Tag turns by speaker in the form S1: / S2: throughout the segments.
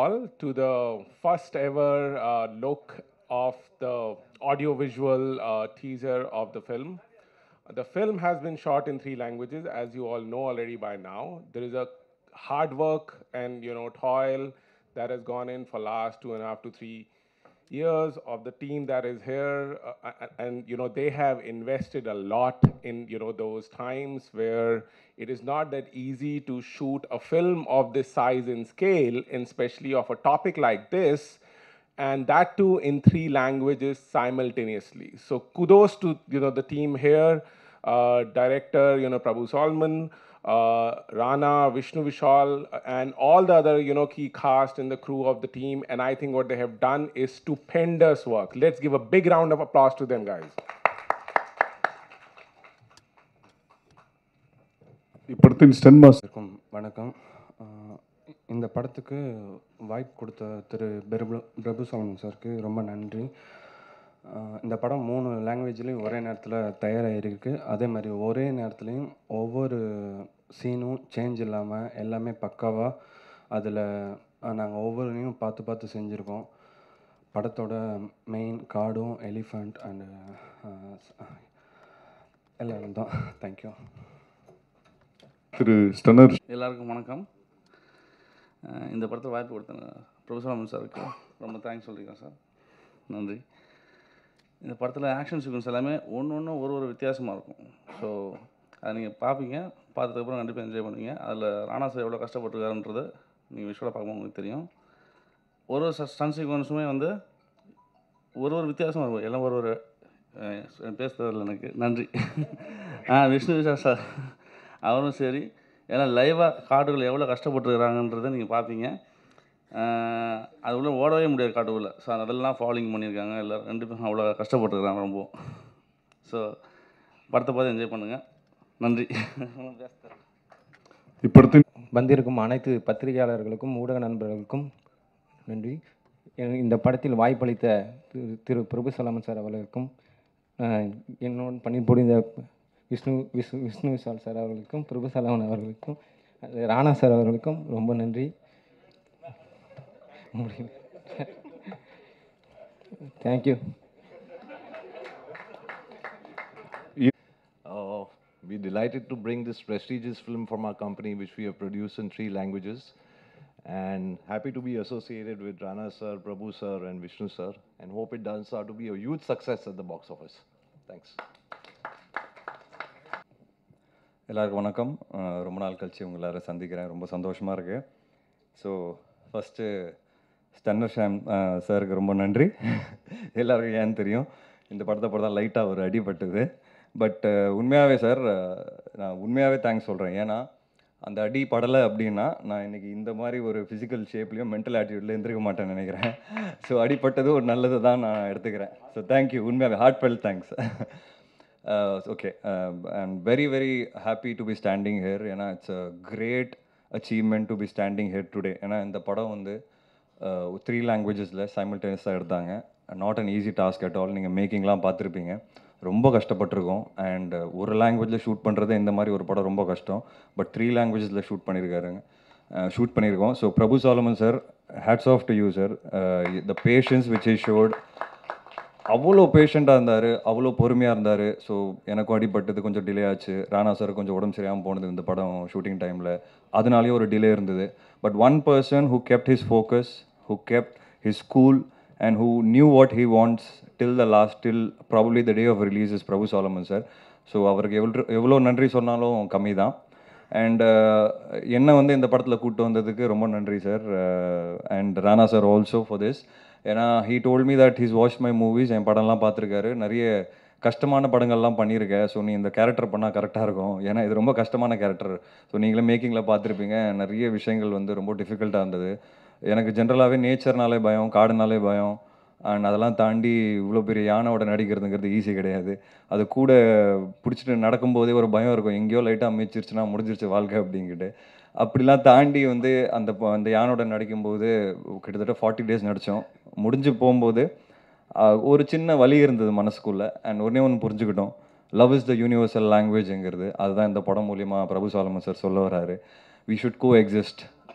S1: all to the first ever uh, look of the audiovisual uh, teaser of the film. The film has been shot in three languages, as you all know already by now. There is a hard work and you know toil that has gone in for last two and a half to three years of the team that is here uh, uh, and you know they have invested a lot in you know those times where it is not that easy to shoot a film of this size and scale and especially of a topic like this and that too in three languages simultaneously so kudos to you know the team here uh, director you know prabhu solomon uh, Rana, Vishnu Vishal, and all the other you know key cast and the crew of the team. And I think what they have done is stupendous work. Let's give a big round of applause to them, guys.
S2: இப்படத்தின் stun master
S3: இருக்கும் வணக்கம் ஆஹ் இந்த படத்துக்கு வாய்ப்பு கொடுத்த திரு பிரபு பிரபு சோமன் சாருக்கு ரொம்ப நன்றி ஆஹ் இந்த படம் மூணு லாங்குவேஜ்லேயும் ஒரே நேரத்தில் தயாராகிருக்கு அதே மாதிரி ஒரே நேரத்துலையும் ஒவ்வொரு சீனும் சேஞ்ச் இல்லாமல் எல்லாமே பக்காவாக அதில் நாங்கள் ஒவ்வொருனையும் பார்த்து பார்த்து செஞ்சுருக்கோம் படத்தோட மெயின் கார்டும் எலிஃபண்ட் அண்டு எல்லாம் தான் தேங்க்யூ
S2: திரு ஸ்டன்னர்
S4: எல்லாருக்கும் வணக்கம் அஹ் இந்த படத்தில் வாய்ப்பு கொடுத்த ப்ரொஃபஸர் சாருக்கு ரொம்ப தேங்க்ஸ் சொல்லியிருக்கேன் சார் நன்றி இந்த படத்தில் ஆக்ஷன் சீக்வன்ஸ் எல்லாமே ஒன்று ஒன்று ஒரு ஒரு வித்தியாசமாக இருக்கும் ஸோ அதை நீங்கள் பார்ப்பீங்க பார்த்ததுக்கப்புறம் கண்டிப்பாக என்ஜாய் பண்ணுவீங்க அதில் ராணா சார் எவ்வளோ கஷ்டப்பட்டுருக்காருன்றது நீங்கள் விஷுவலாக பார்க்கும்போது உங்களுக்கு தெரியும் ஒரு ஒரு ஸ்டன் சீக்வன்ஸுமே வந்து ஒரு ஒரு வித்தியாசமாக இருக்கும் எல்லாம் ஒரு ஒரு அஹ், பேச தெரியல எனக்கு நன்றி ஆ விஷ்ணு விஷா சார் அவரும் சரி ஏன்னா லைவாக காடுகள் எவ்வளோ கஷ்டப்பட்டுருக்காங்கன்றதை நீங்கள் பார்ப்பீங்க அஹ், அது உள்ள ஓடவே முடியாது காட்டுக்குள்ளே ஸோ அதெல்லாம் ஃபாலோயிங் பண்ணியிருக்காங்க எல்லோரும் ரெண்டு பேரும் அவ்வளோ கஷ்டப்பட்டுருக்காங்க ரொம்ப ஸோ படத்தை பார்த்து என்ஜாய் பண்ணுங்கள் நன்றி
S2: இப்படத்தின்
S5: வந்திருக்கும் அனைத்து பத்திரிகையாளர்களுக்கும் ஊடக நண்பர்களுக்கும் நன்றி எ- இந்த படத்தில் வாய்ப்பளித்த திரு திரு பிரபு சலாமன் சார் அவர்களுக்கும் அஹ், என்னோடு பணிபுரிந்த விஷ்ணு விஷ்ணு விஷ்ணு விஷால் சார் அவர்களுக்கும் பிரபு சலாமன் அவர்களுக்கும் அது ராணா சார் அவர்களுக்கும் ரொம்ப நன்றி thank you
S6: Uh, we're delighted to bring this prestigious film from our company, which we have produced in three languages. And happy to be associated with Rana sir, Prabhu sir, and Vishnu sir. And hope it turns out to be a huge success at the box office. Thanks.
S7: எல்லாருக்கும் வணக்கம் அஹ் ரொம்ப நாள் கழிச்சு உங்களை எல்லாரும் சந்திக்கிறேன் ரொம்ப சந்தோஷமாக இருக்குது ஸோ ஃபஸ்ட்டு ஸ்டன்னர் ஷாம் அஹ் சாருக்கு ரொம்ப நன்றி எல்லாருக்கும் ஏன்னு தெரியும் இந்த படத்தை படம் தான் லைட்டாக ஒரு அடிபட்டது பட் உண்மையாகவே சார் நான் உண்மையாகவே தேங்க்ஸ் சொல்கிறேன் ஏன்னா அந்த அடி படலை அப்படின்னா நான் இன்னைக்கு இந்த மாதிரி ஒரு ஃபிசிக்கல் ஷேப்லேயும் மென்டல் ஆட்டிடியூட்ல இருந்திருக்க மாட்டேன்னு நினைக்கிறேன் ஸோ அடிப்பட்டது ஒரு நல்லது தான் நான் எடுத்துக்கிறேன் ஸோ தேங்க்யூ உண்மையாகவே heartfelt thanks uh, okay, uh, I'm very, very happy to be standing here. ஏன்னா it's a great achievement to be standing here today. ஏன்னா இந்த படம் வந்து த்ரீ லாங்குவேஜஸில் சைமல்டேனியஸாக எடுத்தாங்க not an easy task at all நீங்கள் மேக்கிங்லாம் பார்த்துருப்பீங்க ரொம்ப கஷ்டப்பட்டிருக்கோம் அண்ட் ஒரு லாங்குவேஜில் ஷூட் பண்ணுறது இந்த மாதிரி ஒரு படம் ரொம்ப கஷ்டம் பட் த்ரீ லாங்குவேஜஸில் ஷூட் பண்ணியிருக்காருங்க ஷூட் பண்ணியிருக்கோம் so Prabhu Solomon sir hats off to you sir the patience which is showed அவ்வளோ பேஷண்ட்டாக இருந்தார் அவ்வளோ பொறுமையாக இருந்தார் ஸோ எனக்கும் அடிபட்டது கொஞ்சம் டிலே ஆச்சு ராணா சார் கொஞ்சம் உடம்பு சரியாமல் போனது இந்த படம் ஷூட்டிங் டைமில் அதனாலேயே ஒரு டிலே இருந்தது but one person who kept his focus who kept his school and who knew what he wants till the last till probably the day of release is Prabhu Solomon sir so அவருக்கு எவ்வளோ எவ்வளோ நன்றி சொன்னாலும் கம்மி தான் அண்ட் என்னை வந்து இந்த படத்தில் கூப்பிட்டு வந்ததுக்கு ரொம்ப நன்றி sir and Rana sir also for this ஏன்னா he told me that he's watch my movies என் படம்லாம் பார்த்துருக்காரு நிறைய கஷ்டமான படங்கள்லாம் பண்ணியிருக்கேன் ஸோ நீ இந்த கேரக்டர் பண்ணால் கரெக்டாக இருக்கும் ஏன்னா இது ரொம்ப கஷ்டமான கேரக்டர் ஸோ நீங்களே மேக்கிங்கில் பார்த்துருப்பீங்க நிறைய விஷயங்கள் வந்து ரொம்ப டிஃபிகல்ட்டாக இருந்தது எனக்கு ஜென்ரலாகவே நேச்சர்னாலே பயம் காடுனாலே பயம் அண்ட் அதெல்லாம் தாண்டி இவ்வளோ பெரிய யானையோட நடிக்கிறதுங்கிறது ஈஸி கிடையாது அது கூட பிடிச்சிட்டு நடக்கும்போதே ஒரு பயம் இருக்கும் எங்கேயோ லைட்டாக அமைச்சிருச்சுன்னா முடிஞ்சிருச்சு வாழ்க்கை அப்படிங்கிட்டு அப்படிலாம் தாண்டி வந்து அந்த ப- அந்த யானோட நடிக்கும்போது கிட்டத்தட்ட ஃபார்ட்டி டேஸ் நடித்தோம் முடிஞ்சு போகும்போது ஆஹ், ஒரு சின்ன வலி இருந்தது மனசுக்குள்ளே அண்ட் ஒன்றே ஒன்று புரிஞ்சுக்கிட்டோம் லவ் இஸ் த யூனிவர்சல் லாங்குவேஜ்ங்கிறது அதுதான் இந்த படம் மூலியமாக பிரபு சாலமன் சார் சொல்ல வராரு வி ஷுட் கோ எக்ஸிஸ்ட்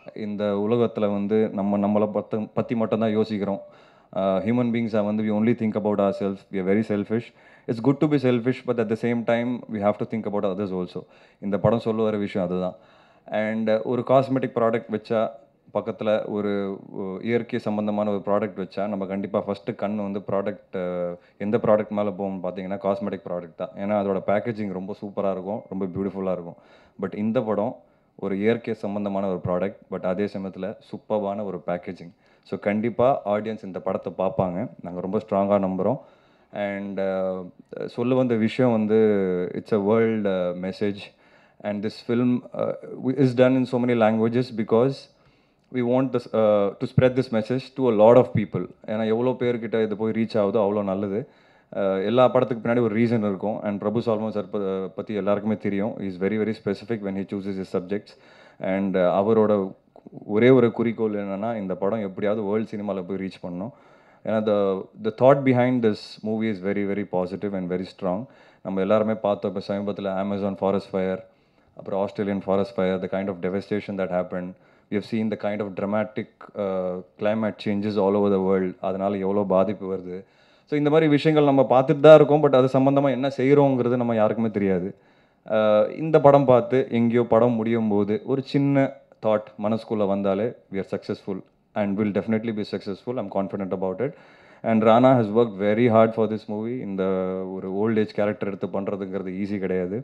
S7: இந்த உலகத்தில் வந்து நம்ம நம்மளை பற்ற பற்றி மட்டும்தான் யோசிக்கிறோம் ஹியூமன் பீங்ஸாக வந்து we only think about our self we very selfish it's good to be selfish but at the same time we have to think about others also இந்த படம் சொல்ல வர விஷயம் அதுதான் அண்ட் ஒரு காஸ்மெட்டிக் ப்ராடக்ட் வச்சா பக்கத்தில் ஒரு ஒ- இயற்கை சம்மந்தமான ஒரு ப்ராடக்ட் வச்சா நம்ம கண்டிப்பாக ஃபஸ்ட்டு கண் வந்து ப்ராடக்ட் எந்த ப்ராடக்ட் மேலே போகும்னு பார்த்தீங்கன்னா காஸ்மெட்டிக் ப்ராடக்ட் தான் ஏன்னா அதோட பேக்கேஜிங் ரொம்ப சூப்பராக இருக்கும் ரொம்ப பியூட்டிஃபுல்லாக இருக்கும் பட் இந்த படம் ஒரு இயற்கை சம்மந்தமான ஒரு ப்ராடக்ட் பட் அதே சமயத்தில் சூப்பர்வான ஒரு பேக்கேஜிங் ஸோ கண்டிப்பாக ஆடியன்ஸ் இந்த படத்தை பார்ப்பாங்க நாங்கள் ரொம்ப ஸ்ட்ராங்காக நம்புகிறோம் அண்ட் சொல்ல வந்த விஷயம் வந்து it's a world message and this film uh, w- is done in so many languages because we want this uh, to spread this message to a lot of people ஏன்னா எவ்வளோ பேர்கிட்ட இது போய் ரீச் ஆகுதோ அவ்வளோ நல்லது Uh, எல்லா படத்துக்கு பின்னாடி ஒரு ரீசன் இருக்கும் அண்ட் பிரபு சால்மன் சார் பற்றி எல்லாருக்குமே தெரியும் is very very specific when he chooses his subjects and அவரோட ஒரே ஒரு குறிக்கோள் என்னென்னா இந்த படம் எப்படியாவது வேர்ல்டு சினிமாவில் போய் ரீச் பண்ணணும் ஏன்னா the the thought behind this movie is very very positive and very strong நம்ம எல்லாருமே பார்த்தோம் இப்போ சமீபத்தில் அமேசான் ஃபாரஸ்ட் ஃபயர் அப்புறம் Australian forest fire the kind of devastation that happen we have seen the kind of dramatic climate changes all over the world அதனால் எவ்வளோ பாதிப்பு வருது ஸோ இந்த மாதிரி விஷயங்கள் நம்ம பார்த்துட்டு தான் இருக்கோம் பட் அது சம்மந்தமாக என்ன செய்கிறோங்கிறது நம்ம யாருக்குமே தெரியாது அஹ் இந்த படம் பார்த்து எங்கேயோ படம் முடியும் போது ஒரு சின்ன தாட் மனசுக்குள்ளே வந்தாலே we are successful and will definitely be successful I'm confident about it and Rana has work very hard for this movie இந்த ஒரு ஓல்ட் ஏஜ் கேரக்டர் எடுத்து பண்ணுறதுங்கிறது ஈஸி கிடையாது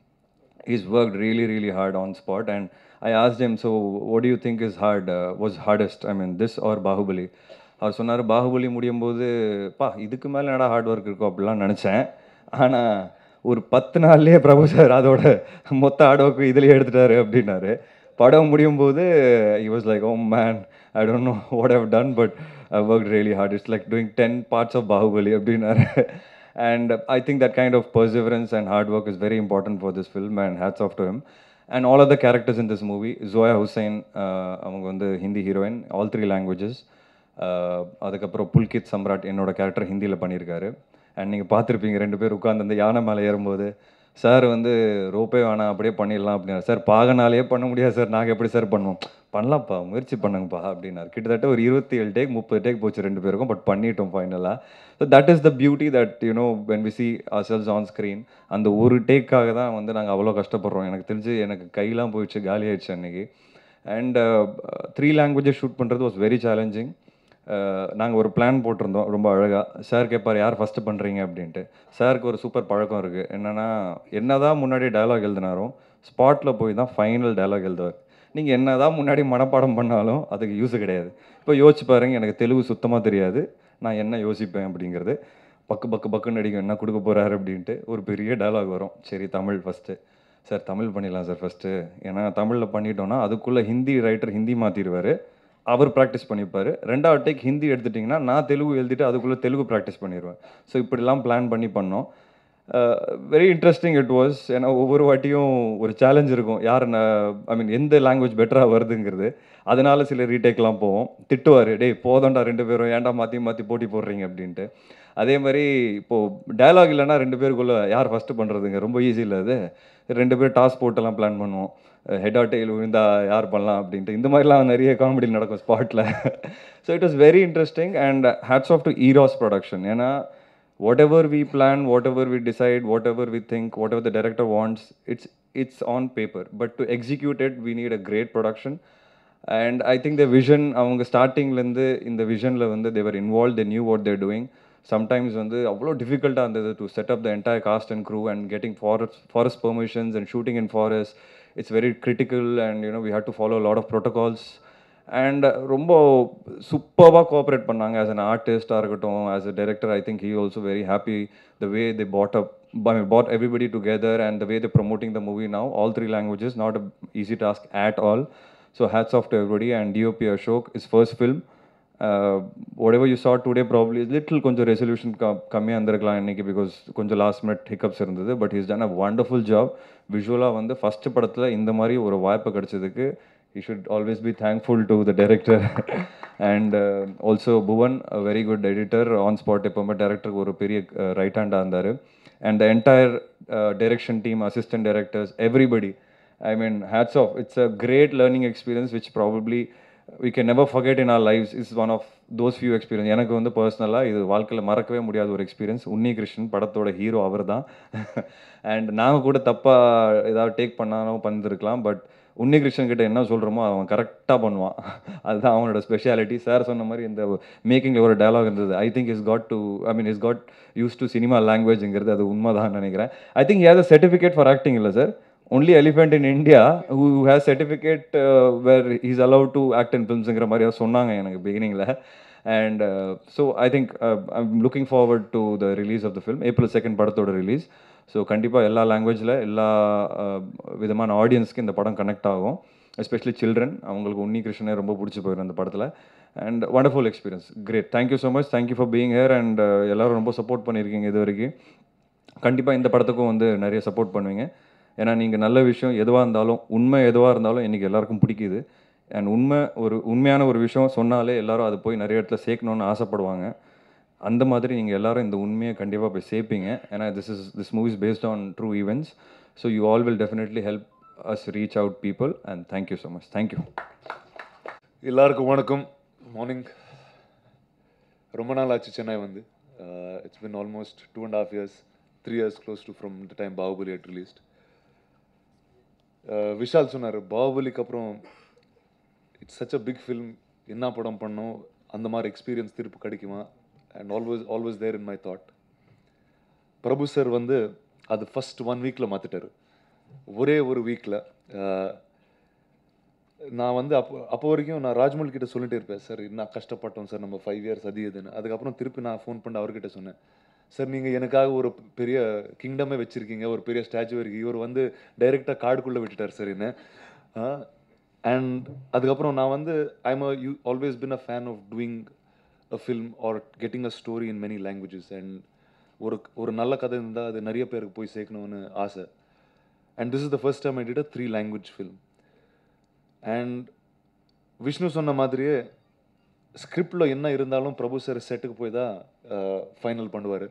S7: he's worked really really hard on spot and i asked him so what do you think is hard uh, was hardest i mean this or bahubali அவர் சொன்னார் பாகுபலி முடியும் போது பா இதுக்கு மேலே என்னடா ஹார்ட் ஒர்க் இருக்கும் அப்படிலாம் நினச்சேன் ஆனால் ஒரு பத்து நாள்லயே பிரபு சார் அதோட மொத்த ஹார்ட் ஒர்க் இதுலேயே எடுத்துட்டாரு அப்படின்னாரு படம் முடியும் போது he was like oh man i don't know what i've done but i worked really hard it's like doing 10 parts of bahubali அப்படின்னாரு and i think that kind of perseverance and hard work is very important for this film and hats off to him and all other characters in this movie zoya hussein uh, அவங்க வந்து Hindi heroine all three languages அதுக்கப்புறம் புல்கித் சம்ராட் என்னோட character ஹிந்தியில் பண்ணியிருக்காரு and நீங்கள் பார்த்துருப்பீங்க ரெண்டு பேர் உட்காந்து அந்த யானை மேலே ஏறும்போது சார் வந்து ரோப்பே வேணாம் அப்படியே பண்ணிடலாம் அப்படின்னாரு சார் பாகனாலேயே பண்ண முடியாது சார் நாங்கள் எப்படி சார் பண்ணுவோம் பண்ணலாம்ப்பா முயற்சி பண்ணுங்கப்பா அப்படின்னாரு கிட்டத்தட்ட ஒரு இருபத்தி ஏழு டேக் முப்பது டேக் போச்சு ரெண்டு பேருக்கும் பட் பண்ணிட்டோம் ஃபைனலாக so that is the beauty that you know when we see ourselves on screen அந்த ஒரு டேக்காக தான் வந்து நாங்கள் அவ்வளோ கஷ்டப்படுறோம் எனக்கு தெரிஞ்சு எனக்கு கையெல்லாம் போயிடுச்சு காலி ஆயிடுச்சு அன்னைக்கு அண்ட் த்ரீ லாங்குவேஜஸ் ஷூட் பண்ணுறது வாஸ் வெரி சேலஞ்சிங் நாங்கள் ஒரு பிளான் போட்டிருந்தோம் ரொம்ப அழகாக சார் கேட்பார் யார் ஃபஸ்ட்டு பண்ணுறீங்க அப்படின்ட்டு சாருக்கு ஒரு சூப்பர் பழக்கம் இருக்குது என்னென்னா என்ன தான் முன்னாடி டயலாக் எழுதினாரும் ஸ்பாட்டில் போய் தான் ஃபைனல் டயலாக் எழுதுவார் நீங்கள் என்ன தான் முன்னாடி மனப்பாடம் பண்ணாலும் அதுக்கு யூஸ் கிடையாது இப்போ யோசிச்சு பாருங்க எனக்கு தெலுங்கு சுத்தமாக தெரியாது நான் என்ன யோசிப்பேன் அப்படிங்கிறது பக்கு பக்கு பக்குன்னு அடிக்கும் என்ன கொடுக்க போகிறாரு அப்படின்ட்டு ஒரு பெரிய டயலாக் வரும் சரி தமிழ் ஃபஸ்ட்டு சார் தமிழ் பண்ணிடலாம் சார் ஃபஸ்ட்டு ஏன்னா தமிழில் பண்ணிட்டோன்னா அதுக்குள்ளே ஹிந்தி ரைட்டர் ஹிந்தி மாற்றிடுவார் அவர் ப்ராக்டிஸ் பண்ணிப்பார் ரெண்டாவது டேக் ஹிந்தி எடுத்துட்டிங்கன்னா நான் தெலுங்கு எழுதிட்டு அதுக்குள்ளே தெலுங்கு ப்ராக்டிஸ் பண்ணிடுவேன் ஸோ இப்படிலாம் பிளான் பண்ணி பண்ணோம் வெரி இன்ட்ரெஸ்டிங் இட் வாஸ் ஏன்னா ஒவ்வொரு வாட்டியும் ஒரு சேலஞ்ச் இருக்கும் யார் ஐ மீன் எந்த லாங்குவேஜ் பெட்டராக வருதுங்கிறது அதனால சில ரீடேக்லாம் போவோம் திட்டுவார் டேய் போதோண்டா ரெண்டு பேரும் ஏன்டா மாற்றி மாற்றி போட்டி போடுறீங்க அப்படின்ட்டு அதே மாதிரி இப்போது டயலாக் இல்லைன்னா ரெண்டு பேருக்குள்ள யார் ஃபஸ்ட்டு பண்ணுறதுங்க ரொம்ப ஈஸி இல்லை அது ரெண்டு பேரும் டாஸ் போட்டெல்லாம் பிளான் பண்ணுவோம் ஹெட் ஆர் டெயில் விழுந்தா யார் பண்ணலாம் அப்படின்ட்டு இந்த மாதிரிலாம் நிறைய காமெடி நடக்கும் ஸ்பாட்டில் so it was very interesting and hats off to Eros production ஏன்னா whatever we plan whatever we decide whatever we think whatever the director wants it's it's on paper but to execute it we need a great production and i think the vision அவங்க ஸ்டார்டிங்லேருந்து இந்த விஷனில் வந்து they were involve they knew what they're doing sometimes வந்து அவ்வளோ டிஃபிகல்ட்டாக இருந்தது to set up the entire cast and crew and getting forest forest permissions and shooting in forest it's very critical and you know we have to follow lot of protocols and ரொம்ப சூப்பராக cooperate பண்ணாங்க as an ஆர்டிஸ்டாக இருக்கட்டும் as a director I think he also very happy the way they put up I mean pot everybody together and the way they promoting the movie now all three languages not a easy task at all so hats off to everybody and DOP Ashok is first film whatever you saw today probably little கொஞ்சம் resolution க கம்மியாக இருந்திருக்கலாம் இன்னைக்கு because கொஞ்சம் last minute hiccups இருந்தது but he's done a wonderful job விஷுவலாக வந்து first படத்தில் இந்த மாதிரி ஒரு வாய்ப்பு கிடைச்சதுக்கு he should always be thankful to the director and uh, also Bhuvan a very good editor on spot எப்பவுமே director ஒரு பெரிய ரைட் ஹேண்டாக இருந்தார் and the entire uh, direction team assistant directors everybody I mean, hats off. It's a great learning experience, which probably we can never forget in our lives. It's one of those few experience. எனக்கு வந்து பர்சனலாக இது வாழ்க்கையில் மறக்கவே முடியாத ஒரு experience உன்னி கிருஷ்ணன் படத்தோட hero அவர் தான் அண்ட் நாங்கள் கூட தப்பாக ஏதாவது டேக் பண்ணாலும் பண்ணிருக்கலாம் பட் உன்னி கிருஷ்ணன் கிட்ட என்ன சொல்கிறோமோ அவன் கரெக்டாக பண்ணுவான் அதுதான் அவனோட ஸ்பெஷாலிட்டி சார் சொன்ன மாதிரி இந்த மேக்கிங்கில் ஒரு டயலாக் இருந்தது I think is god to I mean is god use to cinema லாங்குவேஜ்ங்கிறது அது உண்மைதான் நினைக்கிறேன் I think has a certificate for acting இல்லை sir only elephant in India who has certificate where is allowed to act in ஃபிலிம்ஸுங்கிற மாதிரி சொன்னாங்க எனக்கு பிகினிங்கில் and so I think I'm looking forward to the release of the film April second படத்தோட ரிலீஸ் so கண்டிப்பாக எல்லா லாங்குவேஜில் எல்லா uh, விதமான ஆடியன்ஸ்க்கு இந்த படம் கனெக்ட் ஆகும் எஸ்பெஷலி சில்ட்ரன் அவங்களுக்கு உன்னி கிருஷ்ணனே ரொம்ப பிடிச்சி போயிடும் அந்த படத்தில் and wonderful experience great thank you so much thank you for being here and எல்லோரும் ரொம்ப சப்போர்ட் பண்ணியிருக்கீங்க இது வரைக்கும் கண்டிப்பாக இந்த படத்துக்கும் வந்து நிறைய சப்போர்ட் பண்ணுவீங்க ஏன்னா நீங்கள் நல்ல விஷயம் எதுவாக இருந்தாலும் உண்மை எதுவாக இருந்தாலும் இன்றைக்கி எல்லாருக்கும் பிடிக்குது அண்ட் உண்மை ஒரு உண்மையான ஒரு விஷயம் சொன்னாலே எல்லாரும் அது போய் நிறைய இடத்துல சேர்க்கணுன்னு ஆசைப்படுவாங்க அந்த மாதிரி நீங்கள் எல்லாரும் இந்த உண்மையை கண்டிப்பாக போய் சேர்ப்பீங்க ஏன்னா this is this movies based on true events so you all will definitely help us reach out people and thank you so much thank you
S8: எல்லாருக்கும் வணக்கம் மார்னிங் ரொம்ப நாள் ஆச்சு சென்னை வந்து it's been almost two and half years three years close to from the time Baahubali at released Vishal சொன்னார் பாகுபலிக்கு அப்புறம் it's such a big film என்ன படம் பண்ணோம் அந்த மாதிரி எக்ஸ்பீரியன்ஸ் திருப்பி கிடைக்குமா and always always there in my thought Prabhu sir வந்து அது ஃபஸ்ட் ஒன் வீக்கில் மாற்றிட்டாரு ஒரே ஒரு வீக்கில் நான் வந்து அப்போ அப்போ வரைக்கும் நான் ராஜ்மல் கிட்ட சொல்லிட்டே இருப்பேன் சார் என்ன கஷ்டப்பட்டோம் சார் நம்ம ஃபைவ் இயர்ஸ் அது இதுன்னு அதுக்கப்புறம் திருப்பி நான் ஃபோன் பண்ணி அவர்கிட்ட சொன்னேன் சார் நீங்கள் எனக்காக ஒரு பெரிய கிங்டமே வச்சுருக்கீங்க ஒரு பெரிய ஸ்டாச்சு இருக்கு இவர் வந்து டைரெக்டாக காடுக்குள்ளே விட்டுட்டார் சார் என்ன அண்ட் அதுக்கப்புறம் நான் வந்து I'm a you always been a fan of doing a film or getting a story in many languages and ஒரு ஒரு நல்ல கதை இருந்தால் அது நிறைய பேருக்கு போய் சேர்க்கணும்னு ஆசை and this is the first time I did a three language film and Vishnu சொன்ன மாதிரியே ஸ்கிரிப்டில் என்ன இருந்தாலும் பிரபு சார் செட்டுக்கு போய் தான் ஃபைனல் பண்ணுவார்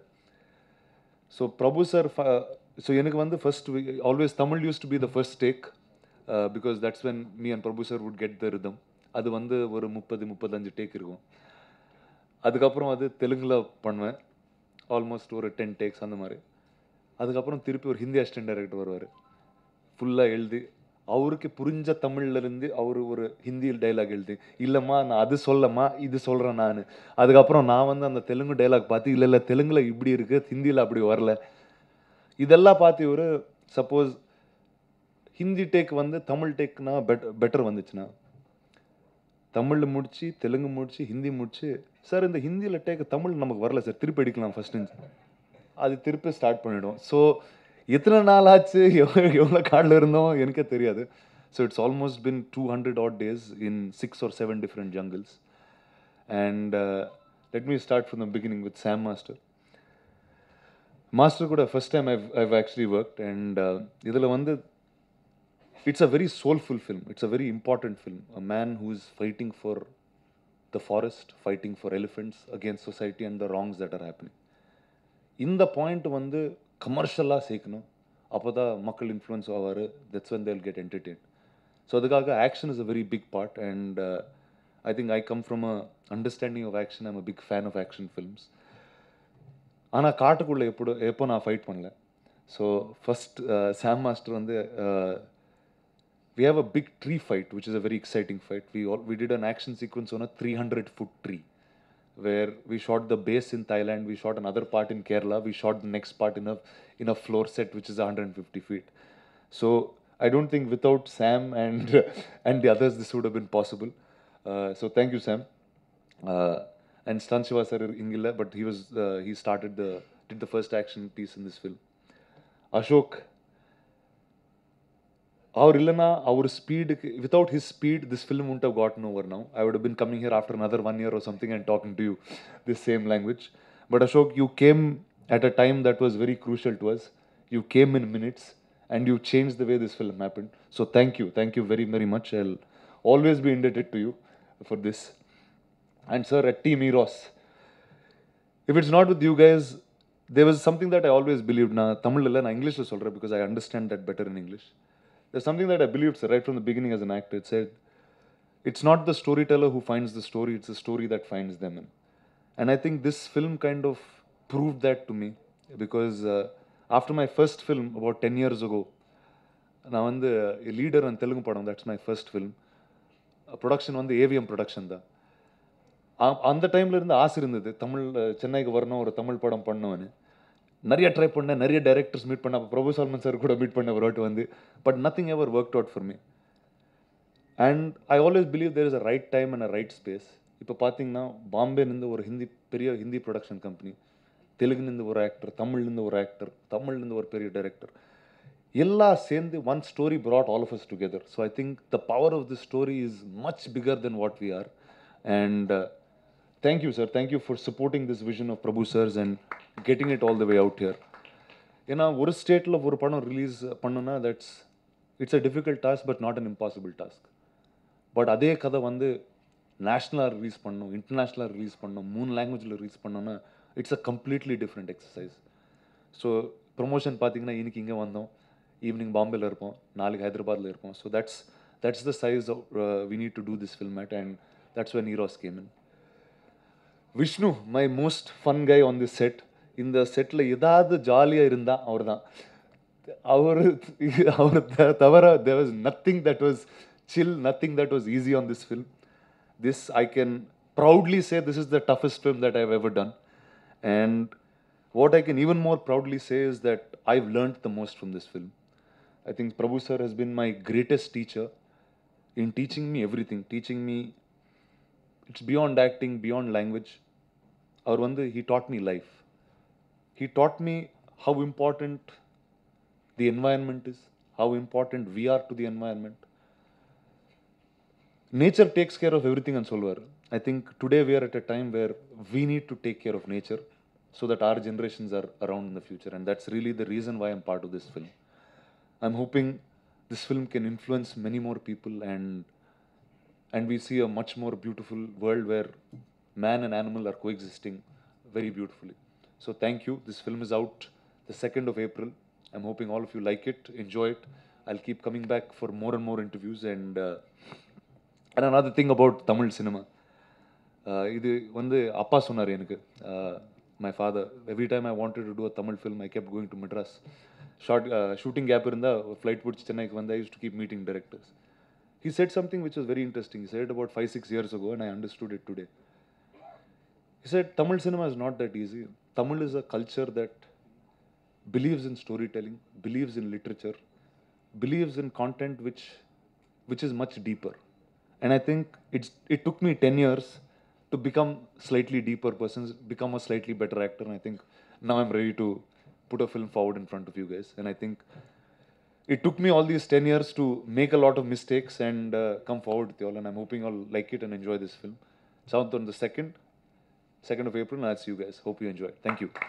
S8: ஸோ பிரபு சார் ஸோ எனக்கு வந்து first always Tamil used to be the first take because that's when me and Prabhu sir would get the rhythm அது வந்து ஒரு முப்பது முப்பத்தஞ்சு டேக் இருக்கும் அதுக்கப்புறம் அது தெலுங்கில் பண்ணுவேன் ஆல்மோஸ்ட் ஒரு டென் டேக்ஸ் அந்த மாதிரி அதுக்கப்புறம் திருப்பி ஒரு ஹிந்தி அசிஸ்டன்ட் டைரக்டர் வருவார் ஃபுல்லாக எழுதி அவருக்கு புரிஞ்ச தமிழ்லேருந்து அவர் ஒரு ஹிந்தியில் டைலாக் எழுதி இல்லைம்மா நான் அது சொல்லம்மா இது சொல்கிறேன் நான் அதுக்கப்புறம் நான் வந்து அந்த தெலுங்கு டைலாக் பார்த்து இல்லை இல்லை தெலுங்கில் இப்படி இருக்குது ஹிந்தியில் அப்படி வரல இதெல்லாம் பார்த்து இவர் சப்போஸ் ஹிந்தி டேக் வந்து தமிழ் டேக்னா பெட் பெட்டர் வந்துச்சுன்னா தமிழில் முடிச்சு தெலுங்கு முடிச்சு ஹிந்தி முடிச்சு சார் இந்த ஹிந்தியில் டேக் தமிழ் நமக்கு வரல சார் திருப்பி அடிக்கலாம் ஃபஸ்ட்டு அது திருப்பி ஸ்டார்ட் பண்ணிவிடும் ஸோ எத்தனை நாள் ஆச்சு எவ்வளோ எவ்வளோ கார்டில் இருந்தோம் எனக்கே தெரியாது so it's almost been two hundred odd days in six or seven different jungles and let me start from the beginning with Sam master master கூட first time I've I've actually work and இதில் வந்து it's a very soulful film it's a very important film a man who is fighting for the forest fighting for elephants against society and the wrongs that are happening இந்த point வந்து கமர்ஷியலாக சேர்க்கணும் அப்போ தான் மக்கள் influence ஆவார் that's when they'll get entertain so அதுக்காக action is a very big part and I think I come from a understanding of action I'm a big fan of action films ஆனால் காட்டுக்குள்ளே எப்போ எப்போ நான் ஃபைட் பண்ணல so first Sam master வந்து we have a big tree fight, which is a very exciting fight. We all, we did an action sequence on a 300 foot tree, where we shot the base in Thailand, we shot another part in Kerala, we shot the next part in a in a floor set which is 150 feet. So I don't think without Sam and and the others this would have been possible. Uh, so thank you, Sam. Uh, and Stan Shiva sir Ingilla, but he was uh, he started the did the first action piece in this film. Ashok அவர் இல்லைனா அவர் ஸ்பீடுக்கு without his speed this film and how got over now I would been coming here after another one year or something and talking to you this same language but ashok you came at a time that was very crucial to us you came in minutes and you changed the way this film happened so thank you thank you very very much i'll always be indebted to you for this and sir at team eros if it's not with you guys there was something that i always believed நான் தமிழ்ல இல்லை நான் இங்கிலீஷில் சொல்கிறேன் because i understand that better in english there's something that I believed sir, right from the beginning as an actor. It said, it's not the storyteller who finds the story, it's the story that finds them. In. And I think this film kind of proved that to me because uh, after my first film about 10 years ago, நான் வந்து leader and Telugu படம் that's my first film production வந்து AVM production தான் ஆ- அந்த டைம்ல இருந்து ஆசை இருந்தது தமிழ் அஹ், சென்னைக்கு வரணும் ஒரு தமிழ் படம் பண்ணுவேன்னு நிறைய ட்ரை பண்ணேன் நிறைய டைரக்டர்ஸ் மீட் பண்ண அப்போ பிரபு சால்மன் சார் கூட மீட் பண்ண ஒரு வாட்டி வந்து but nothing ever work out for me and I always believe there is a right time and a right space இப்போ பார்த்தீங்கன்னா பாம்பேலேருந்து ஒரு ஹிந்தி பெரிய ஹிந்தி ப்ரொடக்ஷன் கம்பெனி தெலுங்குலேருந்து ஒரு ஆக்டர் தமிழ்லேருந்து ஒரு ஆக்டர் தமிழ்லேருந்து ஒரு பெரிய டைரக்டர் எல்லாம் சேர்ந்து one story brought all of us together so i think the power of this story is much bigger than what we are and uh, thank you sir thank you for supporting this vision of prabhu sirs and getting it all the way out here ஏன்னா ஒரு ஸ்டேட்டில் ஒரு படம் release பண்ணுன்னா that's it's a difficult task but not an impossible task but அதே கதை வந்து நேஷ்னலாக release பண்ணணும் இன்டர்நேஷ்னலாக ரிலீஸ் பண்ணணும் மூணு லாங்குவேஜில் ரிலீஸ் பண்ணோன்னா it's a completely different exercise so promotion பார்த்தீங்கன்னா இன்னைக்கு இங்கே வந்தோம் ஈவினிங் பாம்பேல இருப்போம் நாளைக்கு ஹைதராபாத்தில் இருப்போம் so that's that's the size we need to do this film at and that's when heroes came in Vishnu my most fun guy on this set இந்த செட்டில் ஏதாவது ஜாலியாக இருந்தால் அவர் தான் அவர் அவர் த- தவிர there was nothing that was chill nothing that was easy on this film this I can proudly say this is the toughest film that I've ever done. And what I can even more proudly say is that I've learned the most from this film. I think Prabhu sir has been my greatest teacher in teaching me everything, teaching me it's beyond acting, beyond language. Or one day he taught me life. He taught me how important the environment is, how important we are to the environment, nature takes care of everything and solvar i think today we are at a time where we need to take care of nature so that our generations are around in the future and that's really the reason why i'm part of this film i'm hoping this film can influence many more people and and we see a much more beautiful world where man and animal are coexisting very beautifully so thank you this film is out the 2nd of april i'm hoping all of you like it enjoy it i'll keep coming back for more and more interviews and uh, and another thing about Tamil cinema இது வந்து அப்பா சொன்னார் எனக்கு my father every time I wanted to do a Tamil film I kept going to Madras short shooting gap இருந்தால் ஒரு flight பிடிச்சி சென்னைக்கு வந்து I use to keep meeting directors he said something which was very interesting he said it about five six years ago and i understood it today he said tamil cinema is not that easy tamil is a culture that believes in storytelling believes in literature believes in content which which is much deeper and i think it's it took me 10 years to become slightly deeper person become a slightly better actor and i think now i'm ready to put a film forward in front of you guys and i think it took me all these 10 years to make a lot of mistakes and uh, come forward with you all and i'm hoping you'll like it and enjoy this film it's out on the 2nd 2nd of april and i'll see you guys hope you enjoy thank you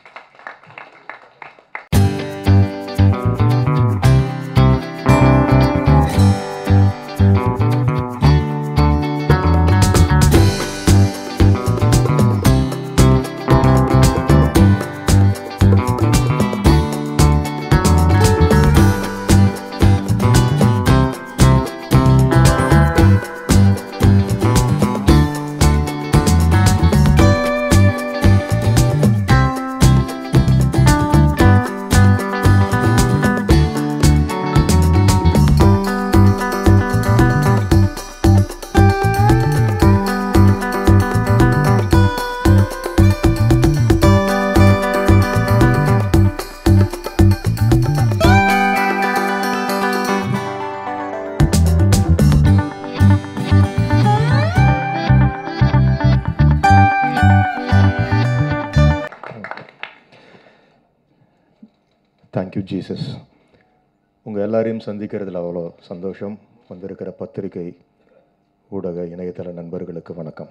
S9: thank you Jesus உங்கள் எல்லாரையும் சந்திக்கிறதுல அவ்வளோ சந்தோஷம் வந்திருக்கிற பத்திரிகை ஊடக இணையதள நண்பர்களுக்கு வணக்கம்